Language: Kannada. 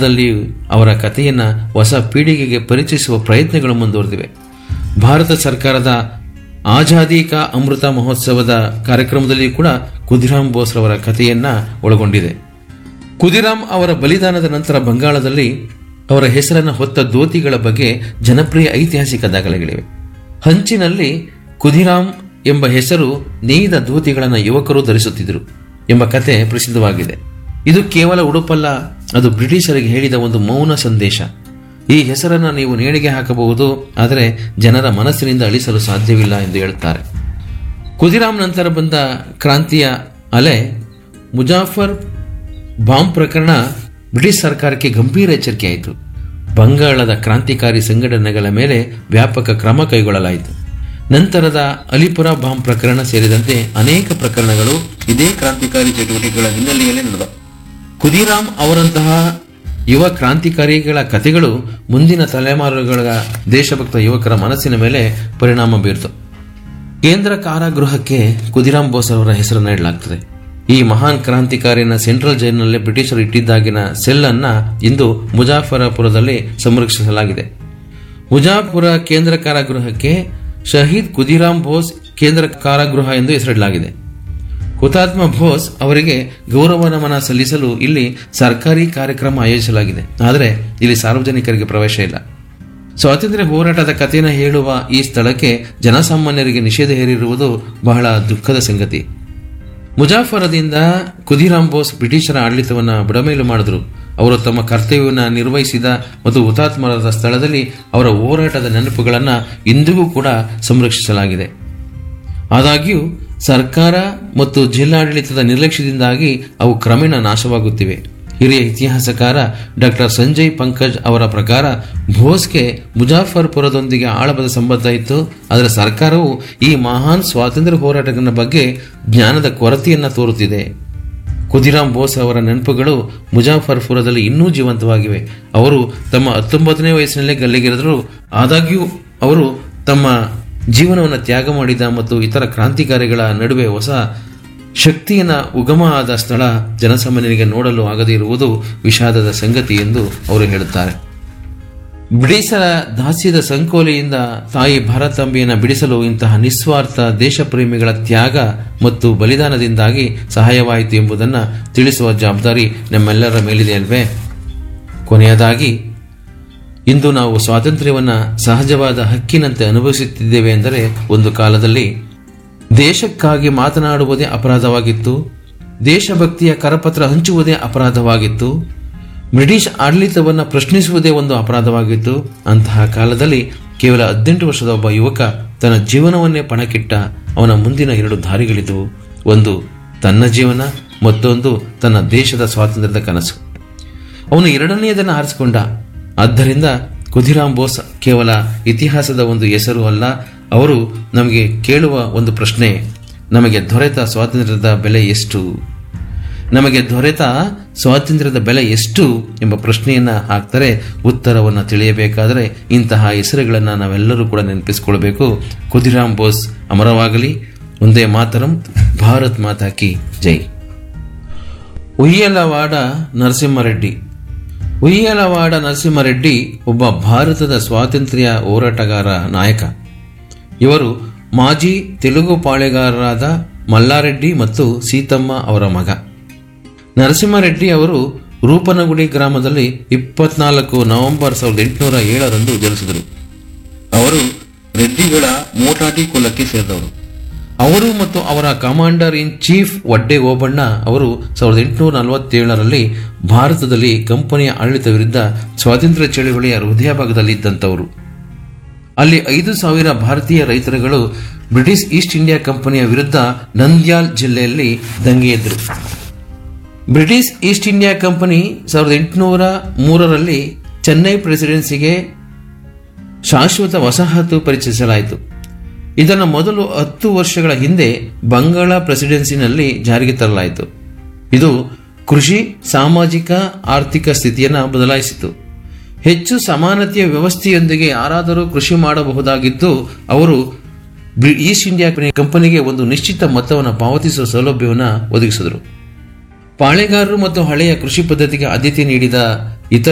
ಕಾಲದಲ್ಲಿಯೂ ಅವರ ಕಥೆಯನ್ನ ಹೊಸ ಪೀಳಿಗೆಗೆ ಪರಿಚಯಿಸುವ ಪ್ರಯತ್ನಗಳು ಮುಂದುವರೆದಿವೆ ಭಾರತ ಸರ್ಕಾರದ ಆಜಾದಿ ಕಾ ಅಮೃತ ಮಹೋತ್ಸವದ ಕಾರ್ಯಕ್ರಮದಲ್ಲಿಯೂ ಕೂಡ ಕುದಿರಾಮ್ ಬೋಸ್ ರವರ ಕಥೆಯನ್ನ ಒಳಗೊಂಡಿದೆ ಕುದಿರಾಮ್ ಅವರ ಬಲಿದಾನದ ನಂತರ ಬಂಗಾಳದಲ್ಲಿ ಅವರ ಹೆಸರನ್ನು ಹೊತ್ತ ದೋತಿಗಳ ಬಗ್ಗೆ ಜನಪ್ರಿಯ ಐತಿಹಾಸಿಕ ದಾಖಲೆಗಳಿವೆ ಹಂಚಿನಲ್ಲಿ ಕುದಿರಾಮ್ ಎಂಬ ಹೆಸರು ನೇಯ್ದ ಧೋತಿಗಳನ್ನು ಯುವಕರು ಧರಿಸುತ್ತಿದ್ದರು ಎಂಬ ಕತೆ ಪ್ರಸಿದ್ಧವಾಗಿದೆ ಇದು ಕೇವಲ ಉಡುಪಲ್ಲ ಅದು ಬ್ರಿಟಿಷರಿಗೆ ಹೇಳಿದ ಒಂದು ಮೌನ ಸಂದೇಶ ಈ ಹೆಸರನ್ನು ನೀವು ನೇಣಿಗೆ ಹಾಕಬಹುದು ಆದರೆ ಜನರ ಮನಸ್ಸಿನಿಂದ ಅಳಿಸಲು ಸಾಧ್ಯವಿಲ್ಲ ಎಂದು ಹೇಳುತ್ತಾರೆ ಕುದಿರಾಮ್ ನಂತರ ಬಂದ ಕ್ರಾಂತಿಯ ಅಲೆ ಮುಜಾಫರ್ ಬಾಂಬ್ ಪ್ರಕರಣ ಬ್ರಿಟಿಷ್ ಸರ್ಕಾರಕ್ಕೆ ಗಂಭೀರ ಎಚ್ಚರಿಕೆಯಾಯಿತು ಬಂಗಾಳದ ಕ್ರಾಂತಿಕಾರಿ ಸಂಘಟನೆಗಳ ಮೇಲೆ ವ್ಯಾಪಕ ಕ್ರಮ ಕೈಗೊಳ್ಳಲಾಯಿತು ನಂತರದ ಅಲಿಪುರ ಬಾಂಬ್ ಪ್ರಕರಣ ಸೇರಿದಂತೆ ಅನೇಕ ಪ್ರಕರಣಗಳು ಇದೇ ಕ್ರಾಂತಿಕಾರಿ ಚಟುವಟಿಕೆಗಳ ಹಿನ್ನೆಲೆಯಲ್ಲಿ ನಡೆದವು ಖುದಿರಾಮ್ ಅವರಂತಹ ಯುವ ಕ್ರಾಂತಿಕಾರಿಗಳ ಕಥೆಗಳು ಮುಂದಿನ ತಲೆಮಾರುಗಳ ದೇಶಭಕ್ತ ಯುವಕರ ಮನಸ್ಸಿನ ಮೇಲೆ ಪರಿಣಾಮ ಬೀರಿತು ಕೇಂದ್ರ ಕಾರಾಗೃಹಕ್ಕೆ ಕುದಿರಾಮ್ ಬೋಸ್ ಅವರ ಹೆಸರನ್ನು ಇಡಲಾಗ್ತದೆ ಈ ಮಹಾನ್ ಕ್ರಾಂತಿಕಾರಿನ ಸೆಂಟ್ರಲ್ ಜೈಲಿನಲ್ಲಿ ಬ್ರಿಟಿಷರು ಇಟ್ಟಿದ್ದಾಗಿನ ಸೆಲ್ ಅನ್ನ ಇಂದು ಮುಜಾಫರಪುರದಲ್ಲಿ ಸಂರಕ್ಷಿಸಲಾಗಿದೆ ಮುಜಾಫರ ಕೇಂದ್ರ ಕಾರಾಗೃಹಕ್ಕೆ ಶಹೀದ್ ಕುದಿರಾಮ್ ಬೋಸ್ ಕೇಂದ್ರ ಕಾರಾಗೃಹ ಎಂದು ಹೆಸರಿಡಲಾಗಿದೆ ಹುತಾತ್ಮ ಬೋಸ್ ಅವರಿಗೆ ಗೌರವ ನಮನ ಸಲ್ಲಿಸಲು ಇಲ್ಲಿ ಸರ್ಕಾರಿ ಕಾರ್ಯಕ್ರಮ ಆಯೋಜಿಸಲಾಗಿದೆ ಆದರೆ ಇಲ್ಲಿ ಸಾರ್ವಜನಿಕರಿಗೆ ಪ್ರವೇಶ ಇಲ್ಲ ಸ್ವಾತಂತ್ರ್ಯ ಹೋರಾಟದ ಕಥೆಯನ್ನು ಹೇಳುವ ಈ ಸ್ಥಳಕ್ಕೆ ಜನಸಾಮಾನ್ಯರಿಗೆ ನಿಷೇಧ ಹೇರಿರುವುದು ಬಹಳ ದುಃಖದ ಸಂಗತಿ ಮುಜಾಫರದಿಂದ ಕುದಿರಾಮ್ ಬೋಸ್ ಬ್ರಿಟಿಷರ ಆಡಳಿತವನ್ನು ಬುಡಮೇಲು ಮಾಡಿದ್ರು ಅವರು ತಮ್ಮ ಕರ್ತವ್ಯವನ್ನು ನಿರ್ವಹಿಸಿದ ಮತ್ತು ಹುತಾತ್ಮರಾದ ಸ್ಥಳದಲ್ಲಿ ಅವರ ಹೋರಾಟದ ನೆನಪುಗಳನ್ನು ಇಂದಿಗೂ ಕೂಡ ಸಂರಕ್ಷಿಸಲಾಗಿದೆ ಆದಾಗ್ಯೂ ಸರ್ಕಾರ ಮತ್ತು ಜಿಲ್ಲಾಡಳಿತದ ನಿರ್ಲಕ್ಷ್ಯದಿಂದಾಗಿ ಅವು ಕ್ರಮೇಣ ನಾಶವಾಗುತ್ತಿವೆ ಹಿರಿಯ ಇತಿಹಾಸಕಾರ ಡಾಕ್ಟರ್ ಸಂಜಯ್ ಪಂಕಜ್ ಅವರ ಪ್ರಕಾರ ಬೋಸ್ಗೆ ಮುಜಾಫರ್ಪುರದೊಂದಿಗೆ ಆಳವಾದ ಸಂಬಂಧ ಇತ್ತು ಆದರೆ ಸರ್ಕಾರವು ಈ ಮಹಾನ್ ಸ್ವಾತಂತ್ರ್ಯ ಹೋರಾಟಗಳ ಬಗ್ಗೆ ಜ್ಞಾನದ ಕೊರತೆಯನ್ನ ತೋರುತ್ತಿದೆ ಖುದಿರಾಮ್ ಬೋಸ್ ಅವರ ನೆನಪುಗಳು ಮುಜಾಫರ್ಪುರದಲ್ಲಿ ಇನ್ನೂ ಜೀವಂತವಾಗಿವೆ ಅವರು ತಮ್ಮ ಹತ್ತೊಂಬತ್ತನೇ ವಯಸ್ಸಿನಲ್ಲೇ ಗಲ್ಲಿಗೆರೆದರು ಆದಾಗ್ಯೂ ಅವರು ತಮ್ಮ ಜೀವನವನ್ನು ತ್ಯಾಗ ಮಾಡಿದ ಮತ್ತು ಇತರ ಕ್ರಾಂತಿಕಾರಿಗಳ ನಡುವೆ ಹೊಸ ಶಕ್ತಿಯನ್ನ ಉಗಮ ಆದ ಸ್ಥಳ ಜನಸಾಮಾನ್ಯರಿಗೆ ನೋಡಲು ಆಗದೇ ಇರುವುದು ವಿಷಾದದ ಸಂಗತಿ ಎಂದು ಅವರು ಹೇಳುತ್ತಾರೆ ಬ್ರಿಟಿಷರ ದಾಸ್ಯದ ಸಂಕೋಲೆಯಿಂದ ತಾಯಿ ಭಾರತಾಂಬೆಯನ್ನು ಬಿಡಿಸಲು ಇಂತಹ ನಿಸ್ವಾರ್ಥ ದೇಶಪ್ರೇಮಿಗಳ ತ್ಯಾಗ ಮತ್ತು ಬಲಿದಾನದಿಂದಾಗಿ ಸಹಾಯವಾಯಿತು ಎಂಬುದನ್ನು ತಿಳಿಸುವ ಜವಾಬ್ದಾರಿ ನಮ್ಮೆಲ್ಲರ ಮೇಲಿದೆ ಅಲ್ವೇ ಕೊನೆಯದಾಗಿ ಇಂದು ನಾವು ಸ್ವಾತಂತ್ರ್ಯವನ್ನ ಸಹಜವಾದ ಹಕ್ಕಿನಂತೆ ಅನುಭವಿಸುತ್ತಿದ್ದೇವೆ ಎಂದರೆ ಒಂದು ಕಾಲದಲ್ಲಿ ದೇಶಕ್ಕಾಗಿ ಮಾತನಾಡುವುದೇ ಅಪರಾಧವಾಗಿತ್ತು ದೇಶಭಕ್ತಿಯ ಕರಪತ್ರ ಹಂಚುವುದೇ ಅಪರಾಧವಾಗಿತ್ತು ಬ್ರಿಟಿಷ್ ಆಡಳಿತವನ್ನು ಪ್ರಶ್ನಿಸುವುದೇ ಒಂದು ಅಪರಾಧವಾಗಿತ್ತು ಅಂತಹ ಕಾಲದಲ್ಲಿ ಕೇವಲ ಹದಿನೆಂಟು ವರ್ಷದ ಒಬ್ಬ ಯುವಕ ತನ್ನ ಜೀವನವನ್ನೇ ಪಣಕ್ಕಿಟ್ಟ ಅವನ ಮುಂದಿನ ಎರಡು ದಾರಿಗಳಿದ್ದವು ಒಂದು ತನ್ನ ಜೀವನ ಮತ್ತೊಂದು ತನ್ನ ದೇಶದ ಸ್ವಾತಂತ್ರ್ಯದ ಕನಸು ಅವನು ಎರಡನೆಯದನ್ನು ಆರಿಸಿಕೊಂಡ ಆದ್ದರಿಂದ ಕುಧಿರಾಮ್ ಬೋಸ್ ಕೇವಲ ಇತಿಹಾಸದ ಒಂದು ಹೆಸರು ಅಲ್ಲ ಅವರು ನಮಗೆ ಕೇಳುವ ಒಂದು ಪ್ರಶ್ನೆ ನಮಗೆ ದೊರೆತ ಸ್ವಾತಂತ್ರ್ಯದ ಬೆಲೆ ಎಷ್ಟು ನಮಗೆ ದೊರೆತ ಸ್ವಾತಂತ್ರ್ಯದ ಬೆಲೆ ಎಷ್ಟು ಎಂಬ ಪ್ರಶ್ನೆಯನ್ನ ಹಾಕ್ತಾರೆ ಉತ್ತರವನ್ನು ತಿಳಿಯಬೇಕಾದರೆ ಇಂತಹ ಹೆಸರುಗಳನ್ನು ನಾವೆಲ್ಲರೂ ಕೂಡ ನೆನಪಿಸಿಕೊಳ್ಬೇಕು ಕುಧಿರಾಮ್ ಬೋಸ್ ಅಮರವಾಗಲಿ ಒಂದೇ ಮಾತರಂ ಭಾರತ್ ಮಾತಾ ಕಿ ಜೈ ಉಯ್ಯಲವಾಡ ನರಸಿಂಹರೆಡ್ಡಿ ಉಯ್ಯಲವಾಡ ನರಸಿಂಹರೆಡ್ಡಿ ಒಬ್ಬ ಭಾರತದ ಸ್ವಾತಂತ್ರ್ಯ ಹೋರಾಟಗಾರ ನಾಯಕ ಇವರು ಮಾಜಿ ತೆಲುಗು ಪಾಳೆಗಾರರಾದ ಮಲ್ಲಾರೆಡ್ಡಿ ಮತ್ತು ಸೀತಮ್ಮ ಅವರ ಮಗ ನರಸಿಂಹರೆಡ್ಡಿ ಅವರು ರೂಪನಗುಡಿ ಗ್ರಾಮದಲ್ಲಿ ಇಪ್ಪತ್ನಾಲ್ಕು ನವೆಂಬರ್ ಸಾವಿರದ ಎಂಟುನೂರ ಏಳರಂದು ಜನಿಸಿದರು ಅವರು ರೆಡ್ಡಿಗಳ ಮೋಟಾಟಿ ಕುಲಕ್ಕೆ ಸೇರಿದವರು ಅವರು ಮತ್ತು ಅವರ commander in chief Vadde Obanna ಅವರು ಸಾವಿರದ ಎಂಟುನೂರ ನಲವತ್ತೇಳರಲ್ಲಿ ಭಾರತದಲ್ಲಿ ಕಂಪನಿಯ ಆಡಳಿತ ವಿರುದ್ಧ ಸ್ವಾತಂತ್ರ್ಯ ಚಳವಳಿಯ ಹೃದಯ ಭಾಗದಲ್ಲಿ ಇದ್ದಂಥವರು ಅಲ್ಲಿ ಐದು ಸಾವಿರ ಭಾರತೀಯ ರೈತರುಗಳು ಬ್ರಿಟಿಷ್ ಈಸ್ಟ್ ಇಂಡಿಯಾ ಕಂಪನಿಯ ವಿರುದ್ಧ ನಂದ್ಯಾಲ್ ಜಿಲ್ಲೆಯಲ್ಲಿ ದಂಗೆಯೆದ್ದರು ಬ್ರಿಟಿಷ್ ಈಸ್ಟ್ ಇಂಡಿಯಾ ಕಂಪನಿ ಸಾವಿರದ ಎಂಟುನೂರ ಮೂರರಲ್ಲಿ ಚೆನ್ನೈ ಪ್ರೆಸಿಡೆನ್ಸಿಗೆ ಶಾಶ್ವತ ವಸಾಹತು ಪರಿಚಯಿಸಲಾಯಿತು ಇದನ್ನು ಮೊದಲು ಹತ್ತು ವರ್ಷಗಳ ಹಿಂದೆ ಬಂಗಾಳ ಪ್ರೆಸಿಡೆನ್ಸಿನಲ್ಲಿ ಜಾರಿಗೆ ತರಲಾಯಿತು ಇದು ಕೃಷಿ ಸಾಮಾಜಿಕ ಆರ್ಥಿಕ ಸ್ಥಿತಿಯನ್ನು ಬದಲಾಯಿಸಿತು ಹೆಚ್ಚು ಸಮಾನತೆಯ ವ್ಯವಸ್ಥೆಯೊಂದಿಗೆ ಯಾರಾದರೂ ಕೃಷಿ ಮಾಡಬಹುದಾಗಿದ್ದು ಅವರು ಬ್ರಿ- ಈಸ್ಟ್ ಇಂಡಿಯಾ ಕಂಪನಿಗೆ ಒಂದು ನಿಶ್ಚಿತ ಮೊತ್ತವನ್ನು ಪಾವತಿಸುವ ಸೌಲಭ್ಯವನ್ನು ಒದಗಿಸಿದರು ಪಾಳೆಗಾರರು ಮತ್ತು ಹಳೆಯ ಕೃಷಿ ಪದ್ಧತಿಗೆ ಆದ್ಯತೆ ನೀಡಿದ